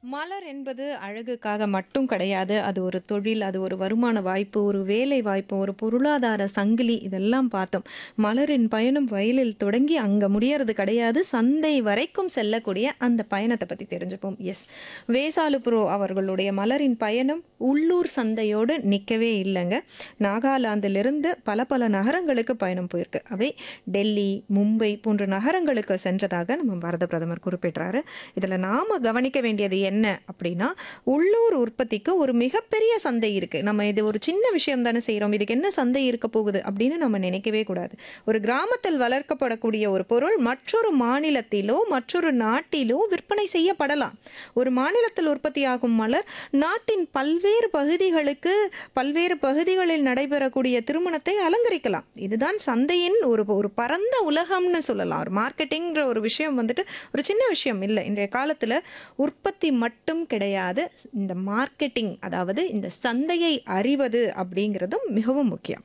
மலர் என்பது அழகுக்காக மட்டும் கிடையாது. அது ஒரு தொழில், அது ஒரு வருமான வாய்ப்பு, ஒரு வேலை வாய்ப்பு, ஒரு பொருளாதார சங்கிலி இதெல்லாம் பார்த்தோம். மலரின் பயணம் வயலில் தொடங்கி அங்க முடியறது கிடையாது. சந்தை வரைக்கும் செல்லக்கூடிய அந்த பயணத்த பத்தி தெரிஞ்சுப்போம். எஸ். வேசாலு ப்ரோ அவர்களுடைய மலரின் பயணம் உள்ளூர் சந்தையோடு நிக்கவே இல்லங்க. நாகாலாந்திலிருந்து பல பல நகரங்களுக்கு பயணம் போயிருக்கு. அவை டெல்லி, மும்பை போன்ற நகரங்களுக்கு சென்றதாக நம்ம பாரத பிரதமர் குறிப்பிடுறாரு. இதுல நாம கவனிக்க வேண்டியது என்ன அப்படின்னா, உள்ளூர் உற்பத்திக்கு ஒரு மிகப்பெரிய சந்தை இருக்கு. நம்ம இது ஒரு சின்ன விஷயம் தானே செய்றோம். இதுக்கு என்ன சந்தை இருக்க போகுது அப்படின்னு நம்ம நினைக்கவே கூடாது. ஒரு கிராமத்தில் வளர்க்கப்படக்கூடிய ஒரு பொருள் மற்றொரு மாநிலத்திலோ, மற்றொரு நாட்டிலோ விற்பனை செய்யப்படலாம். ஒரு மாநிலத்தில் உற்பத்தியாகும் மலர் நாட்டின் பல்வேறு பகுதிகளுக்கு, பல்வேறு பகுதிகளில் நடைபெறக்கூடிய திருமணத்தை அலங்கரிக்கலாம். இதுதான் சந்தையின் ஒரு ஒரு பரந்த உலகம்னு சொல்லலாம். ஒரு மார்க்கெட்டிங்ன்ற ஒரு விஷயம் வந்துட்டு ஒரு சின்ன விஷயம் இல்ல. இன்றைய காலத்துல உற்பத்தி மட்டும் கிடையாது. இந்த மார்க்கெட்டிங் அதாவது இந்த சந்தையை அறிவது அப்படிங்கிறதும் மிகவும் முக்கியம்.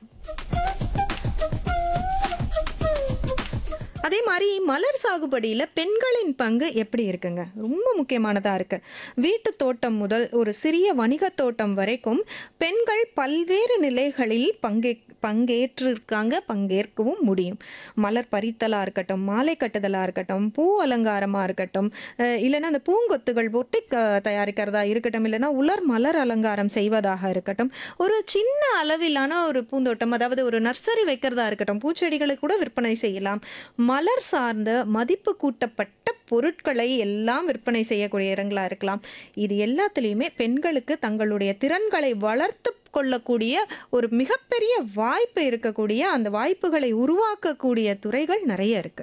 அதே மாரி மலர் சாகுபடியில பெண்களின் பங்கு எப்படி இருக்குங்க? ரொம்ப முக்கியமானதா இருக்கு. வீட்டு தோட்டம் முதல் ஒரு சிறிய வணிகத் தோட்டம் வரைக்கும் பெண்கள் பல்வேறு நிலைகளில் பங்கே பங்கேற்றிருக்காங்க, பங்கேற்கவும் முடியும். மலர் பறித்தலா இருக்கட்டும், மாலை கட்டுதலா இருக்கட்டும், பூ அலங்காரமா இருக்கட்டும், அ இல்லன்னா அந்த பூங்கொத்துகள் பொட்டிக் தயாரிக்கிறதா இருக்கட்டும், இல்லன்னா உலர் மலர் அலங்காரம் செய்வதாக இருக்கட்டும், ஒரு சின்ன அளவிலான ஒரு பூந்தோட்டம் அதாவது ஒரு நர்சரி வைக்கிறதா இருக்கட்டும், பூச்செடிகளை கூட விற்பனை செய்யலாம். மலர் சார்ந்த மதிப்பு கூட்டப்பட்ட பொருட்களை எல்லாம் விற்பனை செய்யக்கூடிய இடங்களா இருக்கலாம். இது எல்லாத்துலயுமே பெண்களுக்கு தங்களுடைய திறன்களை வளர்த்துக் கொள்ளக்கூடிய ஒரு மிகப்பெரிய வாய்ப்பு இருக்கக்கூடிய, அந்த வாய்ப்புகளை உருவாக்கக்கூடிய துறைகள் நெறைய இருக்கு.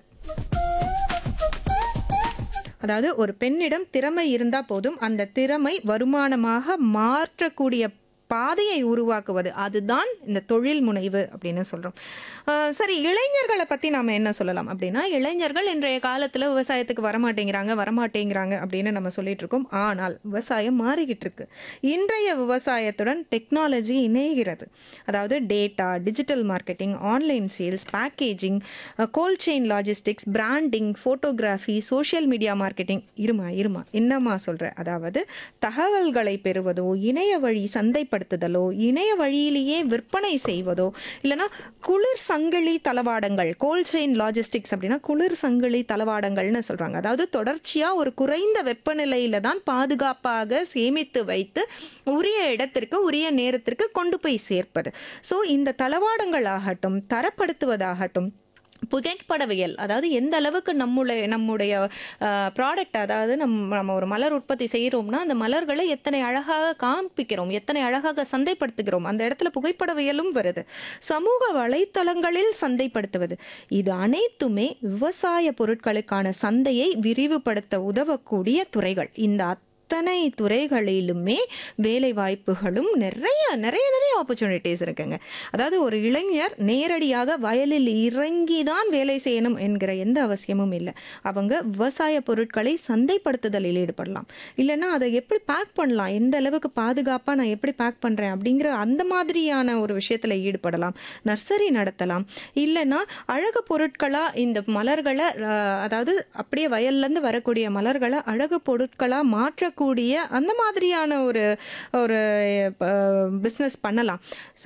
அதாவது ஒரு பெண்ணிடம் திறமை இருந்தா போதும். அந்த திறமை வருமானமாக மாற்றக்கூடிய பாதையை உருவாக்குவது. அதுதான் இந்த தொழில் முனைவு அப்படின்னு சொல்றோம். அ சரி இளைஞர்கள பத்தி நாம என்ன சொல்லலாம் அப்படின்னா, இளைஞர்கள் இன்றைய காலத்துல விவசாயத்துக்கு வரமாட்டேங்கிறாங்க, வரமாட்டேங்கிறாங்க அப்படின்னு நம்ம சொல்லிட்டு இருக்கோம். ஆனால் விவசாயம் மாறிக்கிட்டு இருக்கு. இன்றைய விவசாயத்துடன் டெக்னாலஜி இணைகிறது. அதாவது data, digital marketing, online sales, packaging, uh cold chain logistics, branding, photography, social media marketing இருமா, இருமா என்னம்மா சொல்ற? அதாவது தகவல்களை பெறுவதோ, இணைய வழி சந்தைப்படுத்துதலோ, இணைய வழியிலேயே விற்பனை செய்வதோ, இல்லன்னா குளிர் சங்கிலி தளவாடங்கள் கோல்ட் செயின் லாஜிஸ்டிக்ஸ் அப்படின்னா குளிர் சங்கிலி தளவாடங்கள்னு சொல்றாங்க. அதாவது தொடர்ச்சியா ஒரு குறைந்த வெப்பநிலையில தான் பாதுகாப்பாக சேமித்து வைத்து உரிய இடத்திற்கு, உரிய நேரத்திற்கு கொண்டு போய் சேர்ப்பது. ஸோ இந்த தளவாடங்கள் ஆகட்டும், தரப்படுத்துவதாகட்டும், புகைப்படவியல் அதாவது எந்த அளவுக்கு நம்முடைய நம்முடைய அ ப்ராடக்ட் அதாவது நம் நம்ம ஒரு மலர் உற்பத்தி செய்றோம்னா, அந்த மலர்களை எத்தனை அழகாக காண்பிக்கிறோம், எத்தனை அழகாக சந்தைப்படுத்துகிறோம். அந்த இடத்துல புகைப்படவியலும் வருது. சமூக வலைத்தளங்களில் சந்தைப்படுத்துவது. இது அனைத்துமே விவசாய பொருட்களுக்கான சந்தையை விரிவுபடுத்த உதவக்கூடிய துறைகள். இந்த அத்தனை துறைகளிலுமே வேலை வாய்ப்புகளும் நெறைய, நெறைய, நெறைய ஆப்பர்ச்சுனிட்டீஸ் இருக்குங்க. அதாவது ஒரு இளைஞர் நேரடியாக வயலில் இறங்கி தான் வேலை செய்யணும் என்கிற எந்த அவசியமும் இல்ல. அவங்க விவசாய பொருட்களை சந்தைப்படுத்துதலில் ஈடுபடலாம். இல்லன்னா அத எப்படி பேக் பண்ணலாம், எந்த அளவுக்கு பாதுகாப்பா நான் எப்படி பேக் பண்றேன் அப்படிங்கிற அந்த மாதிரியான ஒரு விஷயத்துல ஈடுபடலாம். நர்சரி நடத்தலாம். இல்லன்னா அழகு பொருட்களா இந்த மலர்கள அ அதாவது அப்படியே வயல்லேருந்து வரக்கூடிய மலர்கள அழகு பொருட்களா மாற்றக்கூடிய அந்த மாதிரியான ஒரு ஒரு ப பிசினஸ் பண்ணலாம். ஸோ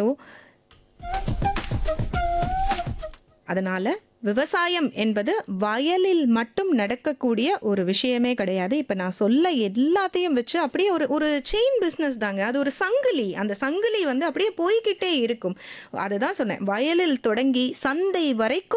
அதனால விவசாயம் என்பது வயலில் மட்டும் நடக்கக்கூடிய ஒரு விஷயமே கிடையாது. இப்ப நான் சொல்ல எல்லாத்தையும் வச்சு அப்படியே ஒரு ஒரு செயின் பிசினஸ் தாங்க. அது ஒரு சங்கிலி. அந்த சங்கிலி வந்து அப்படியே போய்க்கிட்டே இருக்கும். அதுதான் சொன்னேன். வயலில் தொடங்கி சந்தை வரைக்கும்